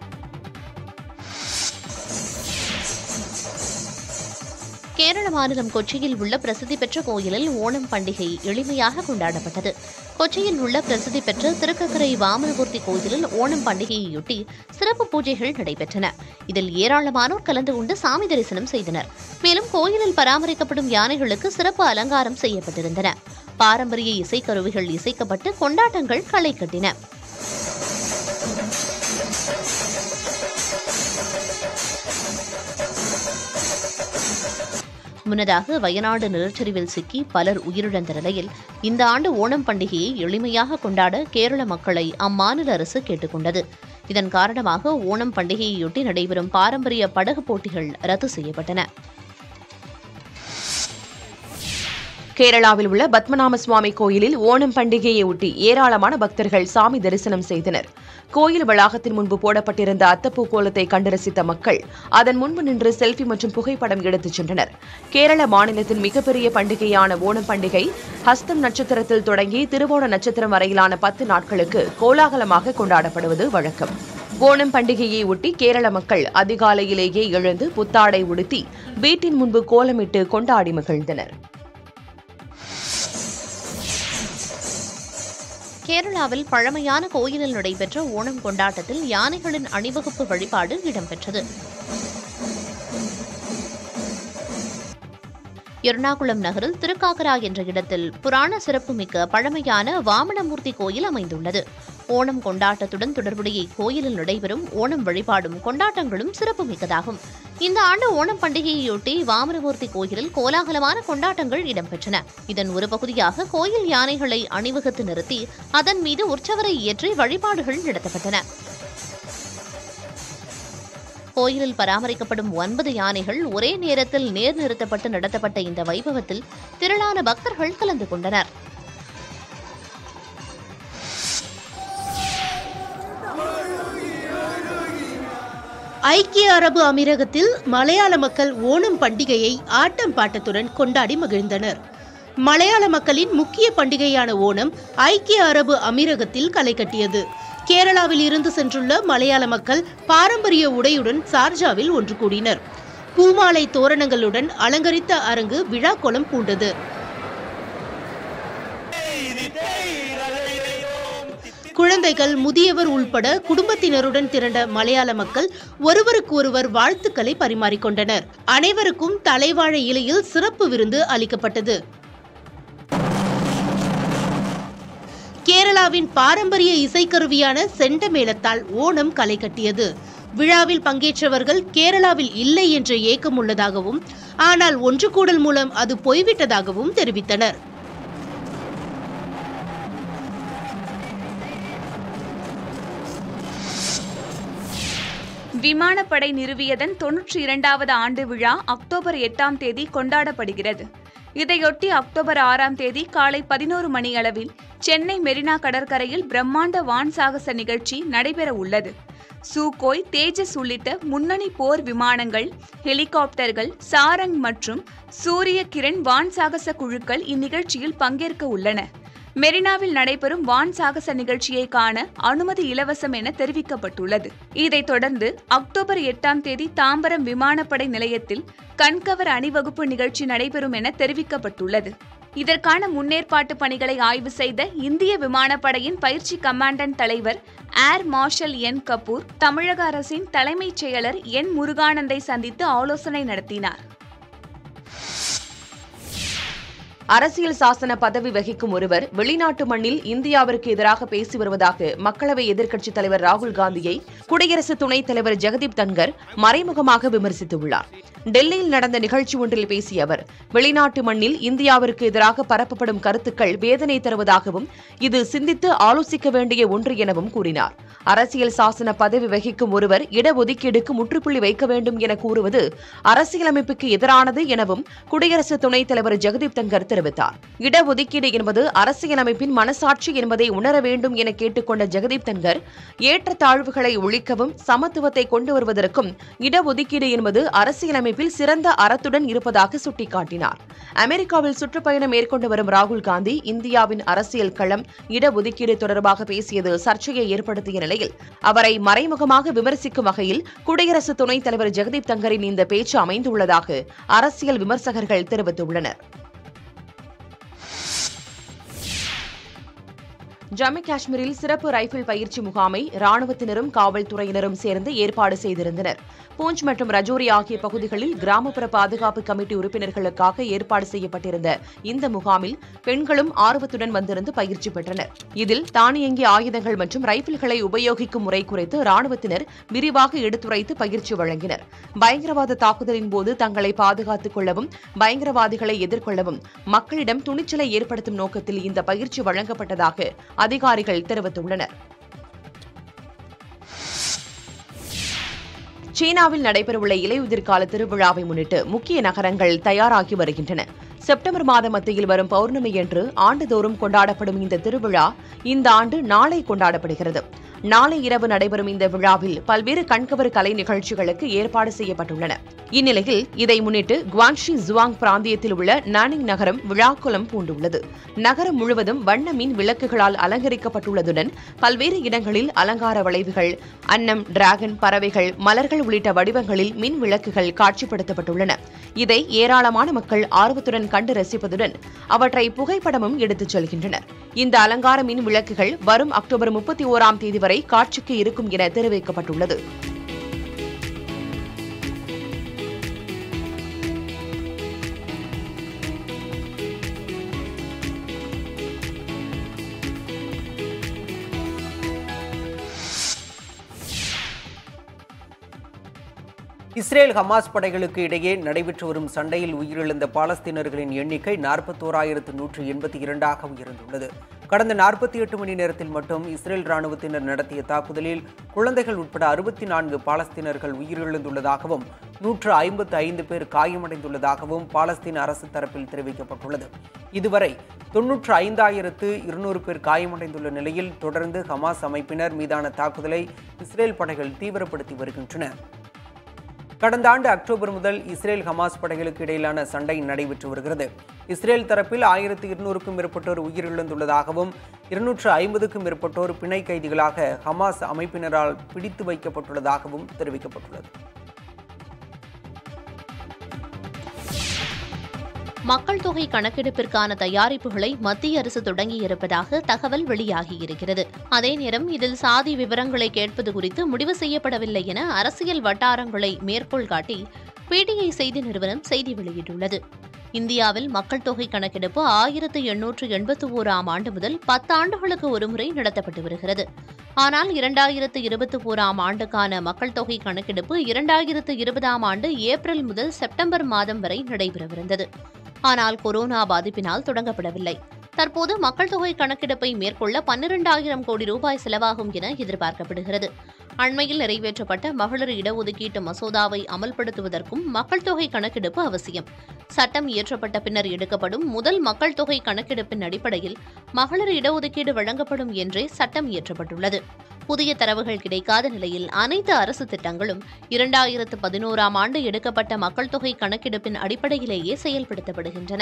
கேரள மாநிலம் கொச்சியில் உள்ள பிரசித்தி பெற்ற கோயிலில் ஓணம் பண்டிகை எளிமையாக கொண்டாடப்பட்டது கொச்சியில் உள்ள பிரசித்தி பெற்ற திருக்கக்கரை வாமனமூர்த்தி கோயிலில் ஓணம் பண்டிகையையொட்டி சிறப்பு பூஜைகள் நடைபெற்றன இதில் ஏராளமானோர் கலந்து கொண்டு சாமி தரிசனம் செய்தனர் மேலும் கோயிலில் பராமரிக்கப்படும் யானைகளுக்கு சிறப்பு அலங்காரம் செய்யப்பட்டிருந்தன பாரம்பரிய இசைக்கருவிகள் இசைக்கப்பட்டு கொண்டாட்டங்கள் களை கட்டின முன்னதாக வயநாடு நிலச்சரிவில் சிக்கி பலர் உயிரிழந்த நிலையில் இந்த ஆண்டு ஓணம் பண்டிகையை எளிமையாக கொண்டாட கேரள மக்களை அம்மாநில அரசு கேட்டுக்கொண்டது இதன் காரணமாக ஓணம் பண்டிகையையொட்டி நடைபெறும் பாரம்பரிய படகு போட்டிகள் ரத்து செய்யப்பட்டன கேரளாவில் உள்ள பத்மநாப சுவாமி கோயிலில் ஓணம் பண்டிகையை ஒட்டி ஏராளமான பக்தர்கள் சாமி தரிசனம் செய்தனர் கோயில் வளாகத்தின் முன்பு போடப்பட்டிருந்த அத்தப்பூ கோலத்தை கண்டு ரசித்த மக்கள் அதன் முன்பு நின்று செல்ஃபி மற்றும் புகைப்படம் எடுத்துச் சென்றனர் கேரள மாநிலத்தின் மிகப்பெரிய பண்டிகையான ஓணம் பண்டிகை ஹஸ்தம் நட்சத்திரத்தில் தொடங்கி திருவோண நட்சத்திரம் வரையிலான பத்து நாட்களுக்கு கோலாகலமாக கொண்டாடப்படுவது வழக்கம் ஓணம் பண்டிகையை ஒட்டி கேரள மக்கள் அதிகாலையிலேயே எழுந்து புத்தாடை உடுத்தி வீட்டின் முன்பு கோலமிட்டு கொண்டாடி மகிழ்ந்தனர் கேரளாவில் பழமையான கோயிலில் நடைபெற்ற ஓணம் கொண்டாட்டத்தில் யானைகளின் அணிவகுப்பு வழிபாடு இடம்பெற்றது எர்ணாகுளம் நகரில் திருக்காக்கரா என்ற இடத்தில் புராண சிறப்புமிக்க பழமையான வாமனமூர்த்தி கோயில் அமைந்துள்ளது ஓணம் கொண்டாட்டத்துடன் தொடர்புடைய இக்கோயிலில் நடைபெறும் ஓணம் வழிபாடும் கொண்டாட்டங்களும் சிறப்புமிக்கதாகும் இந்த ஆண்டு ஓணம் பண்டிகையையொட்டி வாமனமூர்த்தி கோயிலில் கோலாகலமான கொண்டாட்டங்கள் இடம்பெற்றன இதன் ஒரு பகுதியாக கோயில் யானைகளை அணிவகுத்து நிறுத்தி அதன் மீது உற்சவரை ஏற்றி வழிபாடுகள் நடத்தப்பட்டன கோயிலில் பராமரிக்கப்படும் ஒன்பது யானைகள் ஒரே நேரத்தில் நேர் நிறுத்தப்பட்டு நடத்தப்பட்ட இந்த வைபவத்தில் திரளான பக்தர்கள் கலந்து கொண்டனர் ஐக்கிய அரபு அமீரகத்தில் மலையாள மக்கள் ஓணம் பண்டிகையை ஆட்டம் பாட்டத்துடன் கொண்டாடி மகிழ்ந்தனர் மலையாள மக்களின் முக்கிய பண்டிகையான ஓணம் ஐக்கிய அரபு அமீரகத்தில் களை கட்டியது கேரளாவில் இருந்து சென்றுள்ள மலையாள மக்கள் பாரம்பரிய உடையுடன் சார்ஜாவில் ஒன்று கூடினர் பூமாலை தோரணங்களுடன் அலங்கரித்த அரங்கு விழா கோலம் பூண்டது குழந்தைகள் முதியவர் உள்பட குடும்பத்தினருடன் திரண்ட மலையாள மக்கள் ஒருவருக்கொருவர் வாழ்த்துக்களை பரிமாறிக்கொண்டனர் அனைவருக்கும் தலைவாழை இலையில் சிறப்பு விருந்து அளிக்கப்பட்டது கேரளாவின் பாரம்பரிய இசைக்கருவியான செண்டமேளத்தால் ஓணம் களை கட்டியது விழாவில் பங்கேற்றவர்கள் கேரளாவில் இல்லை என்ற ஏக்கம் உள்ளதாகவும் ஆனால் ஒன்று கூடல் மூலம் அது போய்விட்டதாகவும் தெரிவித்தனர் விமானப்படை நிறுவியதன் தொன்னூற்றி இரண்டாவது ஆண்டு விழா அக்டோபர் எட்டாம் தேதி கொண்டாடப்படுகிறது இதையொட்டி அக்டோபர் ஆறாம் தேதி காலை பதினோரு மணி அளவில் சென்னை மெரினா கடற்கரையில் பிரம்மாண்ட வான் சாகச நிகழ்ச்சி நடைபெற உள்ளது சூகோய் தேஜஸ் உள்ளிட்ட முன்னணி போர் விமானங்கள் ஹெலிகாப்டர்கள் சாரங் மற்றும் சூரிய கிரண் வான் சாகச குழுக்கள் இந்நிகழ்ச்சியில் பங்கேற்க உள்ளன மெரினாவில் நடைபெறும் வான் சாகச நிகழ்ச்சியை காண அனுமதி இலவசம் என தெரிவிக்கப்பட்டுள்ளது இதைத் தொடர்ந்து அக்டோபர் எட்டாம் தேதி தாம்பரம் விமானப்படை நிலையத்தில் கண்கவர் அணிவகுப்பு நிகழ்ச்சி நடைபெறும் என தெரிவிக்கப்பட்டுள்ளது இதற்கான முன்னேற்பாட்டு பணிகளை ஆய்வு செய்த இந்திய விமானப்படையின் பயிற்சி கமாண்டன்ட் தலைவர் ஏர் மார்ஷல் என் கபூர் தமிழக அரசின் தலைமைச் செயலர் என் முருகானந்தை சந்தித்து ஆலோசனை நடத்தினார் அரசியல் சாசன பதவி வகிக்கும் ஒருவர் வெளிநாட்டு மண்ணில் இந்தியாவிற்கு எதிராக பேசி வருவதாக மக்களவை எதிர்க்கட்சித் தலைவர் ராகுல் காந்தியை குடியரசு துணைத் தலைவர் ஜெகதீப் தன்கர் மறைமுகமாக விமர்சித்துள்ளார் டெல்லியில் நடந்த நிகழ்ச்சி ஒன்றில் பேசிய அவர் வெளிநாட்டு மண்ணில் இந்தியாவிற்கு எதிராக பரப்பப்படும் கருத்துக்கள் வேதனை தருவதாகவும் இது சிந்தித்து ஆலோசிக்க வேண்டிய ஒன்று எனவும் கூறினார் அரசியல் சாசன பதவி வகிக்கும் ஒருவர் இடஒதுக்கீடுக்கு முற்றுப்புள்ளி வைக்க வேண்டும் என கூறுவது அரசியலமைப்புக்கு எதிரானது எனவும் குடியரசு துணைத் தலைவர் ஜெகதீப் தன்கர் தெரிவித்தார் இடஒதுக்கீடு என்பது அரசியலமைப்பின் மனசாட்சி என்பதை உணர வேண்டும் என கேட்டுக்கொண்ட ஜெகதீப் தன்கர் ஏற்றத்தாழ்வுகளை ஒழிக்கவும் சமத்துவத்தை கொண்டு வருவதற்கும் இடஒதுக்கீடு என்பது அரசியலமைப்பில் சிறந்த அறத்துடன் இருப்பதாக சுட்டிக்காட்டினார் அமெரிக்காவில் சுற்றுப்பயணம் மேற்கொண்டு வரும் ராகுல் காந்தி இந்தியாவின் அரசியல் களம் இடஒதுக்கீடு தொடர்பாக பேசியது சர்ச்சையை ஏற்படுத்திய நிலையில் அவரை மறைமுகமாக விமர்சிக்கும் வகையில் குடியரசு துணைத் தலைவர் ஜெகதீப் தங்கரின் இந்த பேச்சு அமைந்துள்ளதாக அரசியல் விமர்சகர்கள் தெரிவித்துள்ளனர் ஜம்மு காஷ்மீரில் சிறப்பு ரைபிள் பயிற்சி முகாமை ராணுவத்தினரும் காவல்துறையினரும் சேர்ந்து ஏற்பாடு செய்திருந்தனர் பூஞ்ச் மற்றும் ரஜோரி ஆகிய பகுதிகளில் கிராமப்புற பாதுகாப்பு கமிட்டி உறுப்பினர்களுக்காக ஏற்பாடு செய்யப்பட்டிருந்த இந்த முகாமில் பெண்களும் ஆர்வத்துடன் வந்திருந்து பயிற்சி பெற்றனர் இதில் தானியங்கி ஆயுதங்கள் மற்றும் ரைபிள்களை உபயோகிக்கும் முறை குறித்து ராணுவத்தினர் விரிவாக எடுத்துரைத்து பயிற்சி வழங்கினர் பயங்கரவாத தாக்குதலின் போது தங்களை பாதுகாத்துக் கொள்ளவும் பயங்கரவாதிகளை எதிர்கொள்ளவும் மக்களிடம் துணிச்சலை ஏற்படுத்தும் நோக்கத்தில் இந்த பயிற்சி வழங்கப்பட்டதாக அதிகாரிகள் தெரிவித்துள்ளனர் சீனாவில் நடைபெறவுள்ள இலையுதிர்கால திருவிழாவை முன்னிட்டு முக்கிய நகரங்கள் தயாராகி வருகின்றன செப்டம்பர் மாத மத்தியில் வரும் பௌர்ணமியன்று ஆண்டுதோறும் கொண்டாடப்படும் இந்த திருவிழா இந்த ஆண்டு நாளை கொண்டாடப்படுகிறது நாளை இரவு நடைபெறும் இந்த விழாவில் பல்வேறு கண்கவர் கலை நிகழ்ச்சிகளுக்கு ஏற்பாடு செய்யப்பட்டுள்ளன இந்நிலையில் இதை முன்னிட்டு குவாங்ஷி ஜுவாங் பிராந்தியத்தில் உள்ள நானிங் நகரம் விழாக்குளம் பூண்டுள்ளது நகரம் முழுவதும் வண்ண மின் விளக்குகளால் அலங்கரிக்கப்பட்டுள்ளதுடன் பல்வேறு இடங்களில் அலங்கார வளைவுகள் அன்னம் டிராகன் பறவைகள் மலர்கள் உள்ளிட்ட வடிவங்களில் மின் விளக்குகள் காட்சிப்படுத்தப்பட்டுள்ளன இதை ஏராளமான மக்கள் ஆர்வத்துடன் கண்டு ரசிப்பதுடன் அவற்றை புகைப்படமும் எடுத்துச் செல்கின்றனர் இந்த அலங்கார மின் விளக்குகள் வரும் அக்டோபர் முப்பத்தி ஓராம் தேதி வரை காட்சிக்கு இருக்கும் என தெரிவிக்கப்பட்டுள்ளது இஸ்ரேல் ஹமாஸ் படைகளுக்கு இடையே நடைபெற்று வரும் சண்டையில் உயிரிழந்த பாலஸ்தீனர்களின் எண்ணிக்கை நாற்பத்தோராயிரத்து நூற்று எண்பத்தி இரண்டாக உயர்ந்துள்ளது கடந்த நாற்பத்தி எட்டு மணி நேரத்தில் மட்டும் இஸ்ரேல் ராணுவத்தினர் நடத்திய தாக்குதலில் குழந்தைகள் உட்பட அறுபத்தி நான்கு பாலஸ்தீனர்கள் உயிரிழந்துள்ளதாகவும் நூற்று ஐம்பத்து ஐந்து பேர் காயமடைந்துள்ளதாகவும் பாலஸ்தீன அரசு தரப்பில் தெரிவிக்கப்பட்டுள்ளது இதுவரை தொன்னூற்று ஐந்தாயிரத்து இருநூறு பேர் காயமடைந்துள்ள நிலையில் தொடர்ந்து ஹமாஸ் அமைப்பினர் மீதான தாக்குதலை இஸ்ரேல் படைகள் தீவிரப்படுத்தி வருகின்றன கடந்த ஆண்டு அக்டோபர் முதல் இஸ்ரேல் ஹமாஸ் படைகளுக்கு இடையிலான சண்டை நடைபெற்று வருகிறது இஸ்ரேல் தரப்பில் ஆயிரத்து இருநூறுக்கும் மேற்பட்டோர் உயிரிழந்துள்ளதாகவும் இருநூற்று ஐம்பதுக்கும் மேற்பட்டோர் பிணை கைதிகளாக ஹமாஸ் அமைப்பினரால் பிடித்து வைக்கப்பட்டுள்ளதாகவும் தெரிவிக்கப்பட்டுள்ளது மக்கள் தொகை கணக்கெடுப்பிற்கான தயாரிப்புகளை மத்திய அரசு தொடங்கியிருப்பதாக தகவல் வெளியாகியிருக்கிறது அதே நேரம் இதில் சாதி விவரங்களை கேட்பது குறித்து முடிவு செய்யப்படவில்லை என அரசியல் வட்டாரங்களை மேற்கோள் காட்டி பிடிஐ செய்தி நிறுவனம் செய்தி வெளியிட்டுள்ளது இந்தியாவில் மக்கள் தொகை கணக்கெடுப்பு ஆயிரத்து எண்ணூற்று எண்பத்தி ஓராம் ஆண்டு முதல் பத்தாண்டுகளுக்கு ஒருமுறை நடத்தப்பட்டு வருகிறது ஆனால் இரண்டாயிரத்து இருபத்தி ஓராம் ஆண்டுக்கான மக்கள் தொகை கணக்கெடுப்பு இரண்டாயிரத்து இருபதாம் ஆண்டு ஏப்ரல் முதல் செப்டம்பர் மாதம் வரை நடைபெறவிருந்தது ஆனால் கொரோனா பாதிப்பினால் தொடங்கப்படவில்லை தற்போது மக்கள் தொகை கணக்கெடுப்பை மேற்கொள்ள பன்னிரண்டாயிரம் கோடி ரூபாய் செலவாகும் என எதிர்பார்க்கப்படுகிறது அண்மையில் நிறைவேற்றப்பட்ட மகளிர் இடஒதுக்கீட்டு மசோதாவை அமல்படுத்துவதற்கும் மக்கள் தொகை கணக்கெடுப்பு அவசியம் சட்டம் இயற்றப்பட்ட பின்னர் எடுக்கப்படும் முதல் மக்கள் தொகை கணக்கெடுப்பின் அடிப்படையில் மகளிர் இடஒதுக்கீடு வழங்கப்படும் என்றே சட்டம் இயற்றப்பட்டுள்ளது புதிய தரவுகள் கிடைக்காத நிலையில் அனைத்து அரசு திட்டங்களும் இரண்டாயிரத்து பதினோராம் ஆண்டு எடுக்கப்பட்ட மக்கள் தொகை கணக்கெடுப்பின் அடிப்படையிலேயே செயல்படுத்தப்படுகின்றன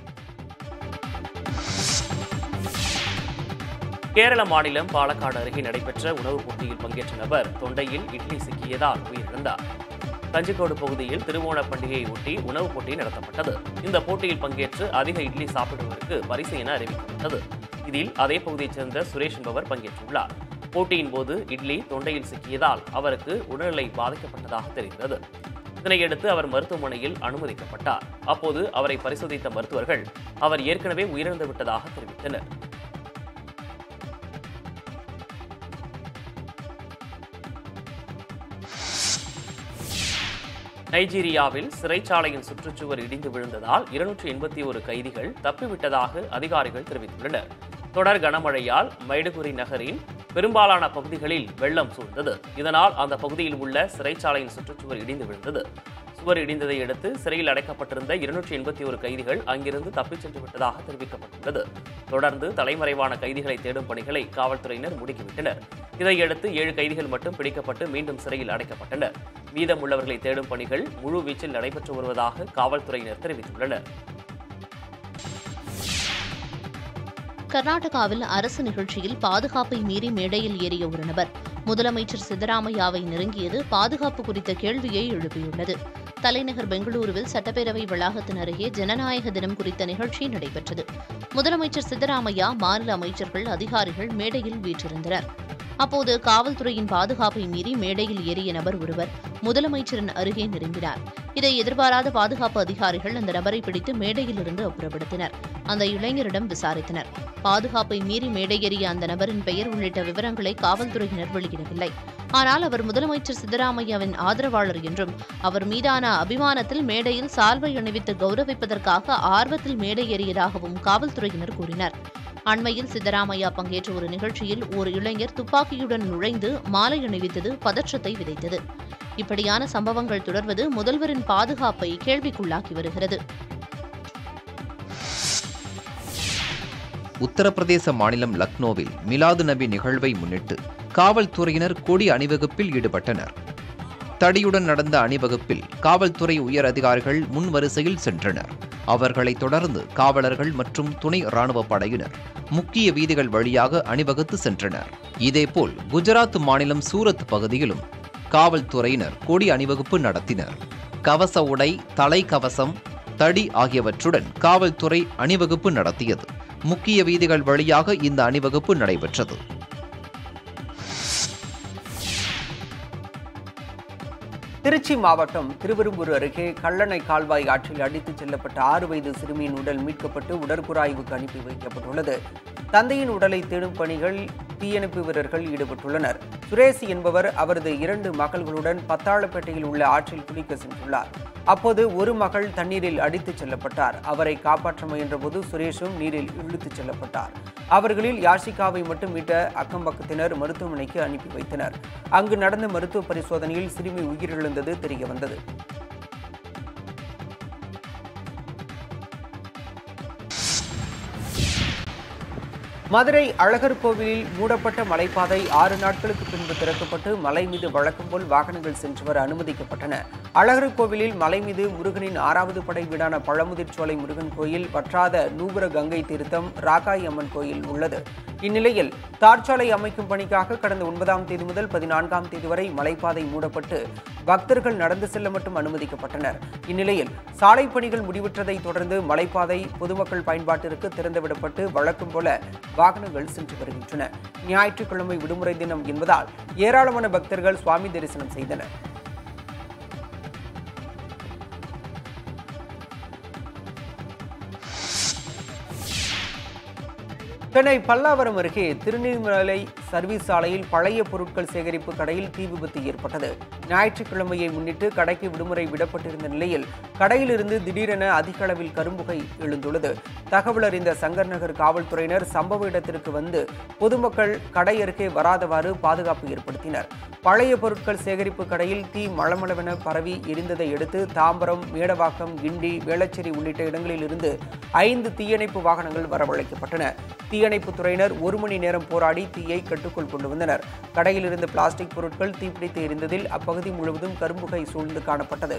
கேரள மாநிலம் பாலக்காடு அருகே நடைபெற்ற உணவுப் போட்டியில் பங்கேற்ற நபர் தொண்டையில் இட்லி சிக்கியதால் உயிரிழந்தார் கஞ்சிக்கோடு பகுதியில் திருவோண பண்டிகையை ஒட்டி உணவுப் போட்டி நடத்தப்பட்டது இந்த போட்டியில் பங்கேற்று அதிக இட்லி சாப்பிடுவதற்கு பரிசு என அறிவிக்கப்பட்டது இதில் அதே பகுதியைச் சேர்ந்த சுரேஷ் என்பவர் பங்கேற்றுள்ளார் போட்டியின் போது இட்லி தொண்டையில் சிக்கியதால் அவருக்கு உடல்நிலை பாதிக்கப்பட்டதாக தெரிந்தது இதனையடுத்து அவர் மருத்துவமனையில் அனுமதிக்கப்பட்டார் அப்போது அவரை பரிசோதித்த மருத்துவர்கள் அவர் ஏற்கனவே உயிரிழந்து விட்டதாக தெரிவித்தனர் நைஜீரியாவில் சிறைச்சாலையின் சுற்றுச்சுவர் இடிந்து விழுந்ததால் இருநூற்றி எண்பத்தி ஒரு கைதிகள் தப்பிவிட்டதாக அதிகாரிகள் தெரிவித்துள்ளனர் தொடர் கனமழையால் மைடுகுரி நகரின் பெரும்பாலான பகுதிகளில் வெள்ளம் சூழ்ந்தது இதனால் அந்த பகுதியில் உள்ள சிறைச்சாலையின் சுற்றுச்சுவர் இடிந்து விழுந்தது சுவர் இடிந்ததை அடுத்து சிறையில் அடைக்கப்பட்டிருந்த இருநூற்றி எண்பத்தி ஒரு கைதிகள் அங்கிருந்து தப்பிச் சென்று விட்டதாக தெரிவிக்கப்பட்டுள்ளது தொடர்ந்து தலைமறைவான கைதிகளை தேடும் பணிகளை காவல்துறையினர் முடுக்கிவிட்டனர் இதையடுத்து ஏழு கைதிகள் மட்டும் பிடிக்கப்பட்டு மீண்டும் சிறையில் அடைக்கப்பட்டனர் மீதமுள்ளவர்களை தேடும் பணிகள் முழு வீச்சில் நடைபெற்று வருவதாக காவல்துறையினர் தெரிவித்துள்ளனர் கர்நாடகாவில் அரசு நிகழ்ச்சியில் பாதுகாப்பை மீறி மேடையில் ஏறிய ஒரு நபர் முதலமைச்சர் சித்தராமையாவை நெருங்கியது பாதுகாப்பு குறித்த கேள்வியை எழுப்பியுள்ளது தலைநகர் பெங்களூருவில் சட்டப்பேரவை வளாகத்தின் அருகே ஜனநாயக தினம் குறித்த நிகழ்ச்சி நடைபெற்றது முதலமைச்சர் சித்தராமையா மாநில அமைச்சர்கள் அதிகாரிகள் மேடையில் வீற்றிருந்தனர் அப்போது காவல்துறையின் பாதுகாப்பை மீறி மேடையில் ஏறிய நபர் ஒருவர் முதலமைச்சரின் அருகே நெருங்கினார் இதை எதிர்பாராத பாதுகாப்பு அதிகாரிகள் அந்த நபரை பிடித்து மேடையிலிருந்து அப்புறப்படுத்தினர் அந்த இளைஞரிடம் விசாரித்தனர் பாதுகாப்பை மீறி மேடையேறிய அந்த நபரின் பெயர் உள்ளிட்ட விவரங்களை காவல்துறையினர் வெளியிடவில்லை ஆனால் அவர் முதலமைச்சர் சித்தராமையாவின் ஆதரவாளர் என்றும் அவர் மீதான அபிமானத்தில் மேடையில் சால்வை அணிவித்து கௌரவிப்பதற்காக ஆர்வத்தில் மேடையேறியதாகவும் காவல்துறையினர் கூறினர் அண்மையில் சித்தராமையா பங்கேற்ற ஒரு நிகழ்ச்சியில் ஒரு இளைஞர் துப்பாக்கியுடன் நுழைந்து மாலை அணிவித்தது பதற்றத்தை விதைத்தது இப்படியான சம்பவங்கள் தொடர்வது முதல்வரின் பாதுகாப்பை கேள்விக்குள்ளாக்கி வருகிறது உத்தரப்பிரதேச மாநிலம் லக்னோவில் மிலாது நபி நிகழ்வை முன்னிட்டு காவல்துறையினர் கொடி அணிவகுப்பில் ஈடுபட்டனர் தடியுடன் நடந்த அணிவகுப்பில் காவல்துறை உயர் அதிகாரிகள் முன் வரிசையில் சென்றனர் அவர்களைத் தொடர்ந்து காவலர்கள் மற்றும் துணை ராணுவ படையினர் முக்கிய வீதிகள் வழியாக அணிவகுத்து சென்றனர் இதேபோல் குஜராத் மாநிலம் சூரத் பகுதியிலும் காவல்துறையினர் கொடி அணிவகுப்பு நடத்தினர் கவச உடை தலைக்கவசம் தடி ஆகியவற்றுடன் காவல்துறை அணிவகுப்பு நடத்தியது முக்கிய வீதிகள் வழியாக இந்த அணிவகுப்பு நடைபெற்றது திருச்சி மாவட்டம் திருவெரும்பூர் அருகே கல்லணை கால்வாய் ஆற்றில் அடித்துச் செல்லப்பட்ட ஆறு வயது சிறுமியின் உடல் மீட்கப்பட்டு உடற்குறாய்வுக்கு அனுப்பி வைக்கப்பட்டுள்ளது தந்தையின் உடலை தேடும் பணிகள் தீயணைப்பு வீரர்கள் ஈடுபட்டுள்ளனர் சுரேஷ் என்பவர் அவரது இரண்டு மகள்களுடன் பத்தாளப்பேட்டையில் உள்ள ஆற்றில் குளிக்க சென்றுள்ளார் அப்போது ஒரு மகள் தண்ணீரில் அடித்துச் செல்லப்பட்டார் அவரை காப்பாற்ற முயன்றபோது சுரேஷும் நீரில் இழுத்துச் செல்லப்பட்டார் அவர்களில் யாஷிகாவை மட்டும் மீட்ட அக்கம்பக்கத்தினர் மருத்துவமனைக்கு அனுப்பி வைத்தனர் அங்கு நடந்த மருத்துவ பரிசோதனையில் சிறுமி உயிரிழந்தது தெரியவந்தது மதுரை அழகர் கோவிலில் மூடப்பட்ட மலைப்பாதை ஆறு நாட்களுக்கு பின்பு திறக்கப்பட்டு மலை மீது வழக்கம் போல் வாகனங்கள் சென்று வர அனுமதிக்கப்பட்டன அழகர் கோவிலில் மலை மீது முருகனின் ஆறாவது படை வீடான பழமுதிர்ச்சோலை முருகன் கோயில் வற்றாத நூபுர கங்கை தீர்த்தம் ராகாய் அம்மன் கோயில் உள்ளது இந்நிலையில் தார்ச்சாலை அமைக்கும் பணிக்காக கடந்த ஒன்பதாம் தேதி முதல் பதினான்காம் தேதி வரை மலைப்பாதை மூடப்பட்டு பக்தர்கள் நடந்து செல்ல மட்டும் அனுமதிக்கப்பட்டனர் இந்நிலையில் சாலை பணிகள் முடிவுற்றதை தொடர்ந்து மலைப்பாதை பொதுமக்கள் பயன்பாட்டிற்கு திறந்துவிடப்பட்டு வழக்கம் போல வாகனங்கள் சென்று வருகின்றன ஞாயிற்றுக்கிழமை விடுமுறை தினம் என்பதால் ஏராளமான பக்தர்கள் சுவாமி தரிசனம் செய்தனர் சென்னை பல்லாவரம் அருகே திருநீர்மலை சர்வீஸ் சாலையில் பழைய பொருட்கள் சேகரிப்பு கடையில் தீ விபத்து ஏற்பட்டது ஞாயிற்றுக்கிழமையை முன்னிட்டு கடைக்கு விடுமுறை விடப்பட்டிருந்த நிலையில் கடையிலிருந்து திடீரென அதிக அளவில் கரும்புகை எழுந்துள்ளது தகவல் அறிந்த சங்கர் நகர் காவல்துறையினர் சம்பவ இடத்திற்கு வந்து பொதுமக்கள் கடை அருகே வராதவாறு பாதுகாப்பு ஏற்படுத்தினர் பழைய பொருட்கள் சேகரிப்பு கடையில் தீ மளமளவென பரவி எரிந்ததை அடுத்து தாம்பரம் மேடவாக்கம் கிண்டி வேளச்சேரி உள்ளிட்ட இடங்களில் இருந்து ஐந்து தீயணைப்பு வாகனங்கள் வரவழைக்கப்பட்டன தீயணைப்புத் துறையினர் ஒரு மணி நேரம் போராடி தீயை கட்டுக்குள் கொண்டு வந்தனர் கடையில் இருந்த பிளாஸ்டிக் பொருட்கள் தீப்பிடித்து எரிந்ததில் அப்பகுதி முழுவதும் கரும்புகை சூழ்ந்து காணப்பட்டது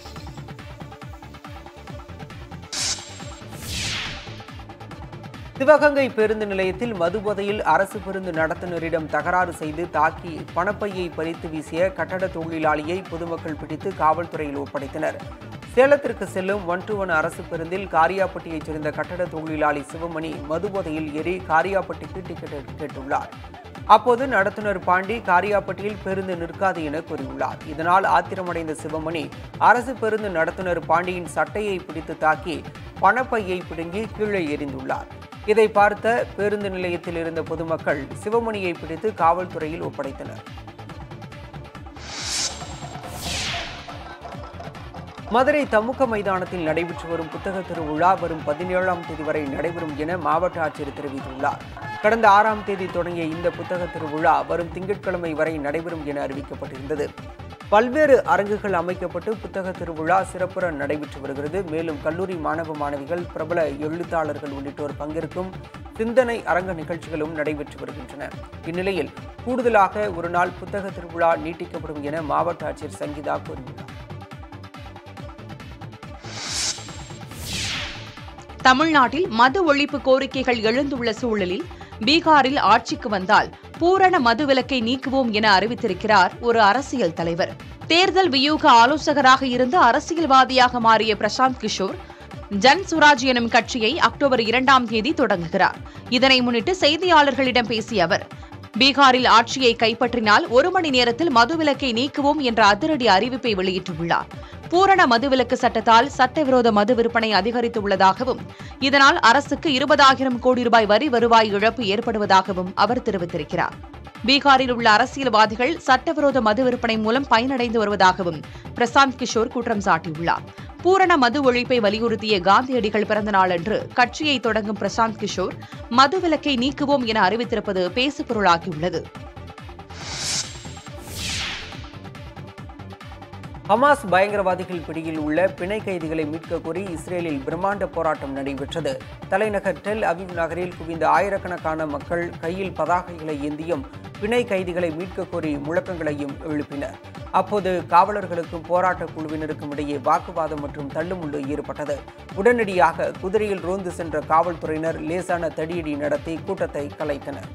சிவகங்கை பேருந்து நிலையத்தில் மதுபோதையில் அரசு பேருந்து நடத்துனரிடம் தகராறு செய்து தாக்கி பணப்பையை பறித்து வீசிய கட்டட தொழிலாளியை பொதுமக்கள் பிடித்து காவல்துறையில் ஒப்படைத்தனர் சேலத்திற்கு செல்லும் ஒன் டு ஒன் அரசு பேருந்தில் காரியாப்பட்டியைச் சேர்ந்த கட்டட தொழிலாளி சிவமணி மதுபோதையில் ஏறி காரியாப்பட்டிக்கு டிக்கெட் கேட்டுள்ளார் அப்போது நடத்துனர் பாண்டி காரியாப்பட்டியில் பேருந்து நிற்காது என கூறியுள்ளார் இதனால் ஆத்திரமடைந்த சிவமணி அரசு பேருந்து நடத்துனர் பாண்டியின் சட்டையை பிடித்து தாக்கி பணப்பையை பிடுங்கி கீழே எறிந்துள்ளார் இதை பார்த்த பேருந்து நிலையத்தில் இருந்த பொதுமக்கள் சிவமணியை பிடித்து காவல்துறையில் ஒப்படைத்தனர் மதுரை தமுக மைதானத்தில் நடைபெற்று வரும் புத்தக திருவிழா வரும் பதினேழாம் தேதி வரை நடைபெறும் என மாவட்ட ஆட்சியர் தெரிவித்துள்ளார் கடந்த ஆறாம் தேதி தொடங்கிய இந்த புத்தக திருவிழா வரும் திங்கட்கிழமை வரை நடைபெறும் என அறிவிக்கப்பட்டிருந்தது பல்வேறு அரங்குகள் அமைக்கப்பட்டு புத்தக திருவிழா சிறப்புற நடைபெற்று வருகிறது மேலும் கல்லூரி மாணவ மாணவிகள் பிரபல எழுத்தாளர்கள் உள்ளிட்டோர் பங்கேற்கும் சிந்தனை அரங்க நிகழ்ச்சிகளும் நடைபெற்று வருகின்றன இந்நிலையில் கூடுதலாக ஒரு நாள் புத்தக திருவிழா நீட்டிக்கப்படும் என மாவட்ட ஆட்சியர் சங்கீதா கூறியுள்ளார் தமிழ்நாட்டில் மது ஒழிப்பு கோரிக்கைகள் எழுந்துள்ள சூழலில் பீகாரில் ஆட்சிக்கு வந்தால் பூரண மதுவிலக்கை நீக்குவோம் என அறிவித்திருக்கிறார் ஒரு அரசியல் தலைவர் தேர்தல் வியூக ஆலோசகராக இருந்து அரசியல்வாதியாக மாறிய பிரசாந்த் கிஷோர் ஜன் சுராஜ் எனும் கட்சியை அக்டோபர் இரண்டாம் தேதி தொடங்குகிறார் இதனை முன்னிட்டு செய்தியாளர்களிடம் பேசிய அவர் பீகாரில் ஆட்சியை கைப்பற்றினால் ஒரு மணி நேரத்தில் மதுவிலக்கை நீக்குவோம் என்ற அதிரடி அறிவிப்பை வெளியிட்டுள்ளார் பூரண மதுவிலக்கு சட்டத்தால் சட்டவிரோத மது விற்பனை அதிகரித்துள்ளதாகவும் இதனால் அரசுக்கு இருபதாயிரம் கோடி ரூபாய் வரி வருவாய் இழப்பு ஏற்படுவதாகவும் அவர் தெரிவித்திருக்கிறார் பீகாரில் உள்ள அரசியல்வாதிகள் சட்டவிரோத மது விற்பனை மூலம் பயனடைந்து வருவதாகவும் பிரசாந்த் கிஷோர் குற்றம் சாட்டியுள்ளார் பூரண மது ஒழிப்பை வலியுறுத்திய காந்தியடிகள் பிறந்த நாளன்று கட்சியை தொடங்கும் பிரசாந்த் கிஷோர் மதுவிலக்கை நீக்குவோம் என அறிவித்திருப்பது பேசுபொருளாகியுள்ளது ஹமாஸ் பயங்கரவாதிகள் பிடியில் உள்ள பிணை கைதிகளை மீட்க கோரி இஸ்ரேலில் பிரம்மாண்ட போராட்டம் நடைபெற்றது தலைநகர் டெல் அவிவ் நகரில் குவிந்த ஆயிரக்கணக்கான மக்கள் கையில் பதாகைகளை ஏந்தியும் பிணை கைதிகளை மீட்க கோரி முழக்கங்களையும் எழுப்பினர் அப்போது காவலர்களுக்கும் போராட்ட குழுவினருக்கும் இடையே வாக்குவாதம் மற்றும் தள்ளுமுள்ளு ஏற்பட்டது உடனடியாக குதிரையில் ரோந்து சென்ற காவல்துறையினர் லேசான தடியடி நடத்தி கூட்டத்தை கலைத்தனர்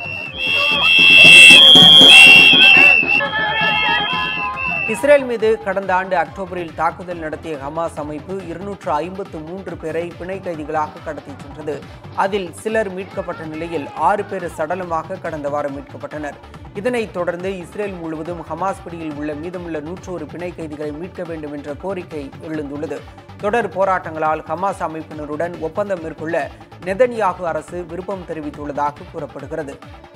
இஸ்ரேல் மீது கடந்த ஆண்டு அக்டோபரில் தாக்குதல் நடத்திய ஹமாஸ் அமைப்பு இருநூற்று ஐம்பத்து மூன்று பேரை பிணை கைதிகளாக கடத்திச் சென்றது அதில் சிலர் மீட்கப்பட்ட நிலையில் ஆறு பேர் சடலமாக கடந்த வாரம் மீட்கப்பட்டனர் இதனைத் தொடர்ந்து இஸ்ரேல் முழுவதும் ஹமாஸ் பிடியில் உள்ள மீதமுள்ள நூற்றோரு பிணை கைதிகளை மீட்க வேண்டும் என்ற கோரிக்கை எழுந்துள்ளது தொடர் போராட்டங்களால் ஹமாஸ் அமைப்பினருடன் ஒப்பந்தம் மேற்கொள்ள நெதன்யாகு அரசு விருப்பம் தெரிவித்துள்ளதாக கூறப்படுகிறது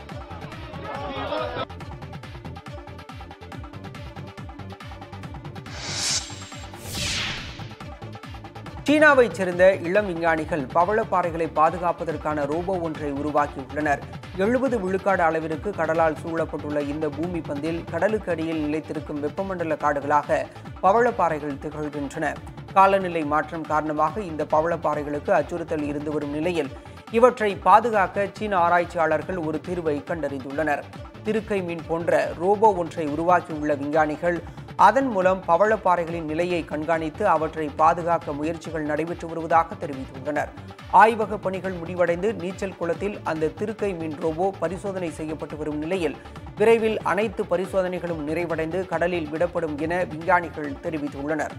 சீனாவைச் சேர்ந்த இளம் விஞ்ஞானிகள் பவளப்பாறைகளை பாதுகாப்பதற்கான ரோபோ ஒன்றை உருவாக்கியுள்ளனர் எழுபது விழுக்காடு அளவிற்கு கடலால் சூழப்பட்டுள்ள இந்த பூமி பந்தில் கடலுக்கு அடியில் நிலைத்திருக்கும் வெப்பமண்டல காடுகளாக பவளப்பாறைகள் திகழ்கின்றன காலநிலை மாற்றம் காரணமாக இந்த பவளப்பாறைகளுக்கு அச்சுறுத்தல் இருந்து வரும் நிலையில் இவற்றை பாதுகாக்க சீன ஆராய்ச்சியாளர்கள் ஒரு தீர்வை கண்டறிந்துள்ளனர் திருக்கை மீன் போன்ற ரோபோ ஒன்றை உருவாக்கியுள்ள விஞ்ஞானிகள் அதன் மூலம் பவளப்பாறைகளின் நிலையை கண்காணித்து அவற்றை பாதுகாக்க முயற்சிகள் நடைபெற்று வருவதாக தெரிவித்துள்ளனர் ஆய்வக பணிகள் முடிவடைந்து நீச்சல் குளத்தில் அந்த திருக்கை மீன் ரோபோ பரிசோதனை செய்யப்பட்டு வரும் நிலையில் விரைவில் அனைத்து பரிசோதனைகளும் நிறைவடைந்து கடலில் விடப்படும் என விஞ்ஞானிகள் தெரிவித்துள்ளனர்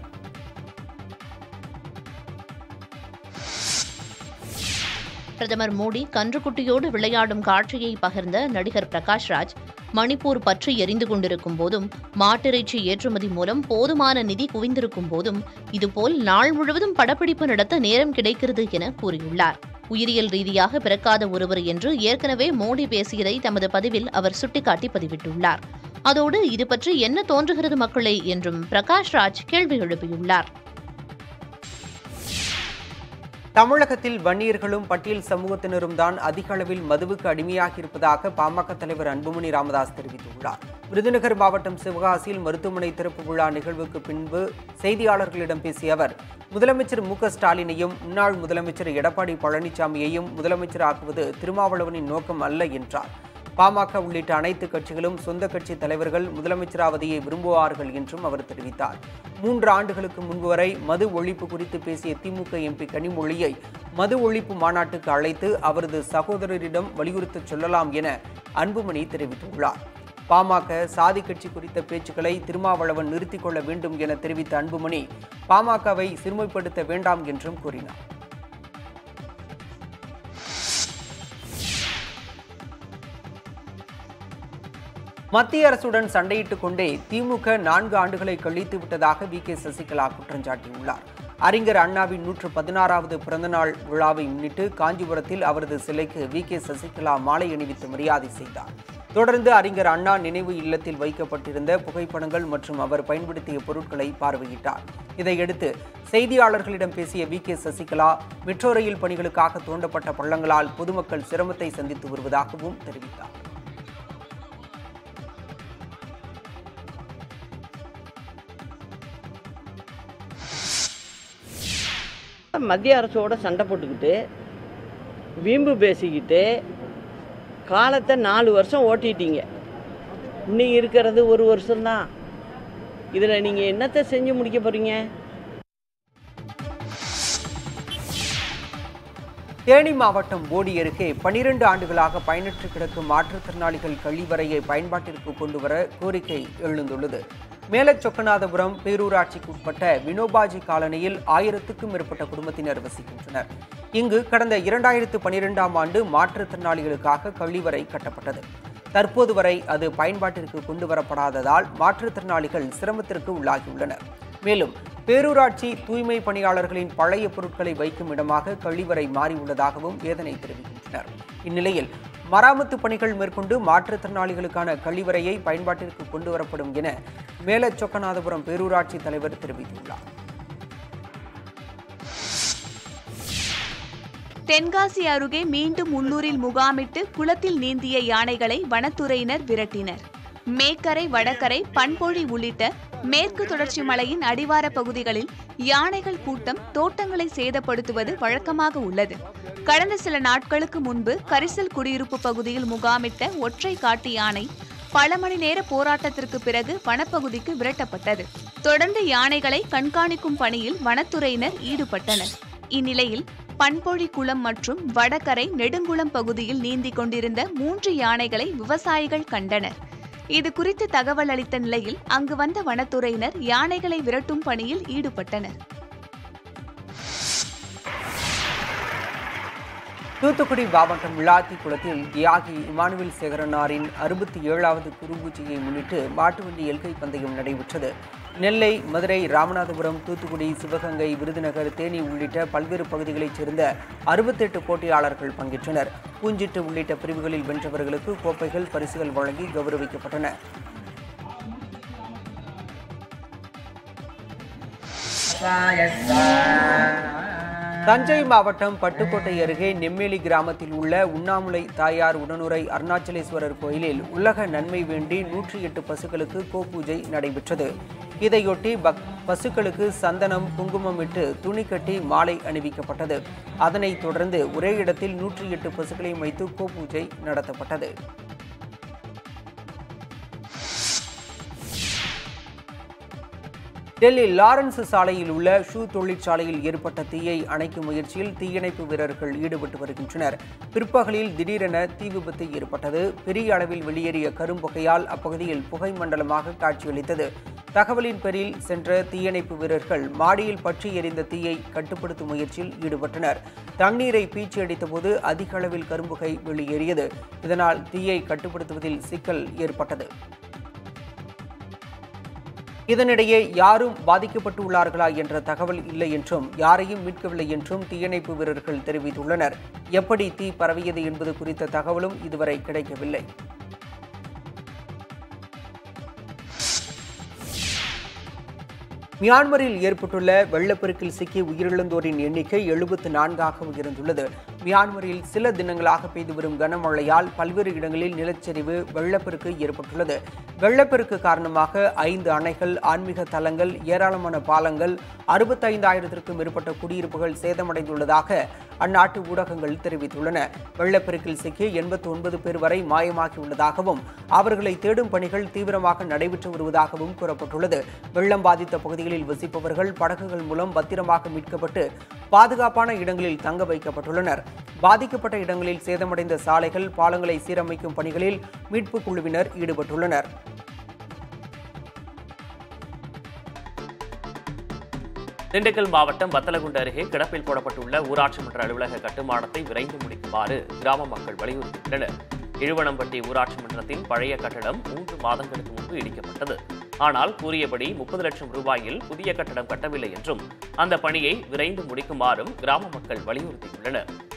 பிரதமர் மோடி கன்றுக்குட்டியோடு விளையாடும் காட்சியை பகிர்ந்த நடிகர் பிரகாஷ் ராஜ் மணிப்பூர் பற்றி எரிந்து கொண்டிருக்கும் போதும் மாட்டிறைச்சி ஏற்றுமதி மூலம் போதுமான நிதி குவிந்திருக்கும் போதும் இதுபோல் நாள் முழுவதும் படப்பிடிப்பு நடத்த நேரம் கிடைக்கிறது என கூறியுள்ளார் உயிரியல் ரீதியாக பிறக்காத ஒருவர் என்று ஏற்கனவே மோடி பேசியதை தமது பதிவில் அவர் சுட்டிக்காட்டி பதிவிட்டுள்ளார் அதோடு இது பற்றி என்ன தோன்றுகிறது மக்களே என்றும் பிரகாஷ் ராஜ் கேள்வி எழுப்பியுள்ளார் தமிழகத்தில் வன்னியர்களும் பட்டியல் சமூகத்தினரும் தான் அதிக அளவில் மதுவுக்கு அடிமையாகி இருப்பதாக பாமக தலைவர் அன்புமணி ராமதாஸ் தெரிவித்துள்ளார் விருதுநகர் மாவட்டம் சிவகாசியில் மருத்துவமனை திறப்பு விழா நிகழ்வுக்கு பின்பு செய்தியாளர்களிடம் பேசிய அவர் முதலமைச்சர் மு க ஸ்டாலினையும் முன்னாள் முதலமைச்சர் எடப்பாடி பழனிசாமியையும் முதலமைச்சராக்குவது திருமாவளவனின் நோக்கம் அல்ல என்றார் பாமக உள்ளிட்ட அனைத்து கட்சிகளும் சொந்த கட்சி தலைவர்கள் முதலமைச்சராவதையே விரும்புவார்கள் என்றும் அவர் தெரிவித்தார் மூன்று ஆண்டுகளுக்கு முன்பு வரை மது ஒழிப்பு குறித்து பேசிய திமுக எம்பி கனிமொழியை மது ஒழிப்பு மாநாட்டுக்கு அழைத்து அவரது சகோதரரிடம் வலியுறுத்தச் சொல்லலாம் என அன்புமணி தெரிவித்துள்ளார் பாமக சாதி கட்சி குறித்த பேச்சுக்களை திருமாவளவன் நிறுத்திக் கொள்ள வேண்டும் என தெரிவித்த அன்புமணி பாமகவை சிறுமைப்படுத்த வேண்டாம் என்றும் கூறினார் மத்திய அரசுடன் சண்டையிட்டுக் கொண்டே திமுக நான்கு ஆண்டுகளை கழித்து விட்டதாக வி கே சசிகலா குற்றம் சாட்டியுள்ளார் அறிஞர் அண்ணாவின் நூற்று பதினாறாவது பிறந்தநாள் விழாவை முன்னிட்டு காஞ்சிபுரத்தில் அவரது சிலைக்கு வி கே சசிகலா மாலை அணிவித்து மரியாதை செய்தார் தொடர்ந்து அறிஞர் அண்ணா நினைவு இல்லத்தில் வைக்கப்பட்டிருந்த புகைப்படங்கள் மற்றும் அவர் பயன்படுத்திய பொருட்களை பார்வையிட்டார் இதையடுத்து செய்தியாளர்களிடம் பேசிய V K Sasikala metro rail பணிகளுக்காக தோண்டப்பட்ட பள்ளங்களால் பொதுமக்கள் சிரமத்தை சந்தித்து வருவதாகவும் தெரிவித்தார் மத்திய அரசோட சண்டை போட்டுக்கிட்டு வீம்பு பேசிக்கிட்டு காலத்தை நாலு வருஷம் ஓட்டிட்டீங்க இன்னைக்கு இருக்கிறது ஒரு வருஷம்தான் இதில் நீங்கள் என்னத்தை செஞ்சு முடிக்க போகிறீங்க தேனி மாவட்டம் போடி அருகே பனிரெண்டு ஆண்டுகளாக பயனற்று கிடக்கும் மாற்றுத்திறனாளிகள் கழிவறையை பயன்பாட்டிற்கு கொண்டு வர கோரிக்கை எழுந்துள்ளது மேலச்சொக்கநாதபுரம் பேரூராட்சிக்கு உட்பட்ட வினோபாஜி காலனியில் ஆயிரத்துக்கும் மேற்பட்ட குடும்பத்தினர் வசிக்கின்றனர் இங்கு கடந்த இரண்டாயிரத்து பனிரெண்டாம் ஆண்டு மாற்றுத்திறனாளிகளுக்காக கழிவறை கட்டப்பட்டது தற்போது வரை அது பயன்பாட்டிற்கு கொண்டு வரப்படாததால் மாற்றுத்திறனாளிகள் சிரமத்திற்கு உள்ளாகியுள்ளனர் மேலும் பேரூராட்சி தூய்மை பணியாளர்களின் பழைய பொருட்களை வைக்கும் இடமாக கழிவறை மாறியுள்ளதாகவும் வேதனை தெரிவிக்கின்றனர் இந்நிலையில் மராமத்து பணிகள் மேற்கொண்டு மாற்றுத்திறனாளிகளுக்கான கழிவறையை பயன்பாட்டிற்கு கொண்டு வரப்படும் என மேலச்சொக்கநாதபுரம் பேரூராட்சி தலைவர் தெரிவித்துள்ளார் தென்காசி அருகே மீண்டும் உள்ளூரில் முகாமிட்டு குளத்தில் நீந்திய யானைகளை வனத்துறையினர் விரட்டினர் மேக்கரை வடகரை பண்பொழி உள்ளிட்ட மேற்கு தொடர்ச்சி மலையின் அடிவார பகுதிகளில் யானைகள் கூட்டம் தோட்டங்களை சேதப்படுத்துவது வழக்கமாக உள்ளது கடந்த சில நாட்களுக்கு முன்பு கரிசல் குடியிருப்பு பகுதியில் முகாமிட்ட ஒற்றை காட்டு யானை பல மணி நேர போராட்டத்திற்கு பிறகு வனப்பகுதிக்கு விரட்டப்பட்டது தொடர்ந்து யானைகளை கண்காணிக்கும் பணியில் வனத்துறையினர் ஈடுபட்டனர் இந்நிலையில் பண்பொழி குளம் மற்றும் வடகரை நெடுங்குளம் பகுதியில் நீந்திக் கொண்டிருந்த மூன்று யானைகளை விவசாயிகள் கண்டனர் இது குறித்து தகவல் அளித்த நிலையில் அங்கு வந்த வனத்துறையினர் யானைகளை விரட்டும் பணியில் ஈடுபட்டனர் தூத்துக்குடி மாவட்டம் விளாத்திக்குளத்தில் தியாகி இமானுவேல் சேகரனாரின் அறுபத்தி ஏழாவது குருபூஜையை முன்னிட்டு மாட்டுவண்டி எல்கை பந்தயம் நடைபெற்றது நெல்லை மதுரை ராமநாதபுரம் தூத்துக்குடி சிவகங்கை விருதுநகர் தேனி உள்ளிட்ட பல்வேறு பகுதிகளைச் சேர்ந்த அறுபத்தெட்டு போட்டியாளர்கள் பங்கேற்றனர் பூஞ்சிட்டு உள்ளிட்ட பிரிவுகளில் வென்றவர்களுக்கு கோப்பைகள் பரிசுகள் வழங்கி கௌரவிக்கப்பட்டன தஞ்சை மாவட்டம் பட்டுக்கோட்டை அருகே நெம்மேலி கிராமத்தில் உள்ள உண்ணாமுலை தாயார் உடனுரை அருணாச்சலேஸ்வரர் கோயிலில் உலக நன்மை வேண்டி நூற்றி எட்டு பசுக்களுக்கு கோபூஜை நடைபெற்றது இதையொட்டி பக் பசுக்களுக்கு சந்தனம் குங்குமம் இட்டு துணி கட்டி மாலை அணிவிக்கப்பட்டது அதனைத் தொடர்ந்து ஒரே இடத்தில் நூற்றி எட்டு பசுக்களையும் வைத்து கோபூஜை நடத்தப்பட்டது டெல்லி லாரன்ஸ் சாலையில் உள்ள ஷூ தொழிற்சாலையில் ஏற்பட்ட தீயை அணைக்கும் முயற்சியில் தீயணைப்பு வீரர்கள் ஈடுபட்டு வருகின்றனர் பிற்பகலில் திடீரென தீ விபத்து ஏற்பட்டது பெரிய அளவில் வெளியேறிய கரும்புகையால் அப்பகுதியில் புகை மண்டலமாக காட்சியளித்தது தகவலின் பேரில் சென்ற தீயணைப்பு வீரர்கள் மாடியில் பற்றி எரிந்த தீயை கட்டுப்படுத்தும் முயற்சியில் ஈடுபட்டனர் தண்ணீரை பீச்சி அடித்தபோது அதிக அளவில் கரும்புகை வெளியேறியது இதனால் தீயை கட்டுப்படுத்துவதில் சிக்கல் ஏற்பட்டது இதனிடையே யாரும் பாதிக்கப்பட்டுள்ளார்களா என்ற தகவல் இல்லை என்றும் யாரையும் மீட்கவில்லை என்றும் தீயணைப்பு வீரர்கள் தெரிவித்துள்ளனர் எப்படி தீ பரவியது என்பது குறித்த தகவலும் இதுவரை கிடைக்கவில்லை மியான்மரில் ஏற்பட்டுள்ள வெள்ளப்பெருக்கில் சிக்கி உயிரிழந்தோரின் எண்ணிக்கை எழுபத்து நான்காக உயர்ந்துள்ளது மியான்மரில் சில தினங்களாக பெய்து வரும் கனமழையால் பல்வேறு இடங்களில் நிலச்சரிவு வெள்ளப்பெருக்கு ஏற்பட்டுள்ளது வெள்ளப்பெருக்கு காரணமாக ஐந்து அணைகள் ஆன்மீக தலங்கள் ஏராளமான பாலங்கள் அறுபத்தைந்தாயிரத்திற்கும் மேற்பட்ட குடியிருப்புகள் சேதமடைந்துள்ளதாக அந்நாட்டு ஊடகங்கள் தெரிவித்துள்ளன வெள்ளப்பெருக்கில் சிக்கி எண்பத்தி ஒன்பது பேர் வரை மாயமாகியுள்ளதாகவும் அவர்களை தேடும் பணிகள் தீவிரமாக நடைபெற்று வருவதாகவும் கூறப்பட்டுள்ளது வெள்ளம் பாதித்த பகுதிகளில் வசிப்பவர்கள் படகுகள் மூலம் பத்திரமாக மீட்கப்பட்டு பாதுகாப்பான இடங்களில் தங்க வைக்கப்பட்டுள்ளனர் பாதிக்கப்பட்ட இடங்களில் சேதமடைந்த சாலைகள் பாலங்களை சீரமைக்கும் பணிகளில் மீட்புக் குழுவினர் ஈடுபட்டுள்ளனர் திண்டுக்கல் மாவட்டம் வத்தலகுண்டு அருகே கிடப்பில் போடப்பட்டுள்ள ஊராட்சி மன்ற அலுவலக கட்டுமானத்தை விரைந்து முடிக்குமாறு கிராம மக்கள் வலியுறுத்தியுள்ளனர் இழுவனம்பட்டி ஊராட்சி மன்றத்தின் பழைய கட்டடம் மூன்று மாதங்களுக்கு முன்பு இடிக்கப்பட்டது ஆனால் கூறியபடி முப்பது லட்சம் ரூபாயில் புதிய கட்டடம் கட்டவில்லை என்றும் அந்த பணியை விரைந்து முடிக்குமாறும் கிராம மக்கள் வலியுறுத்தியுள்ளனர்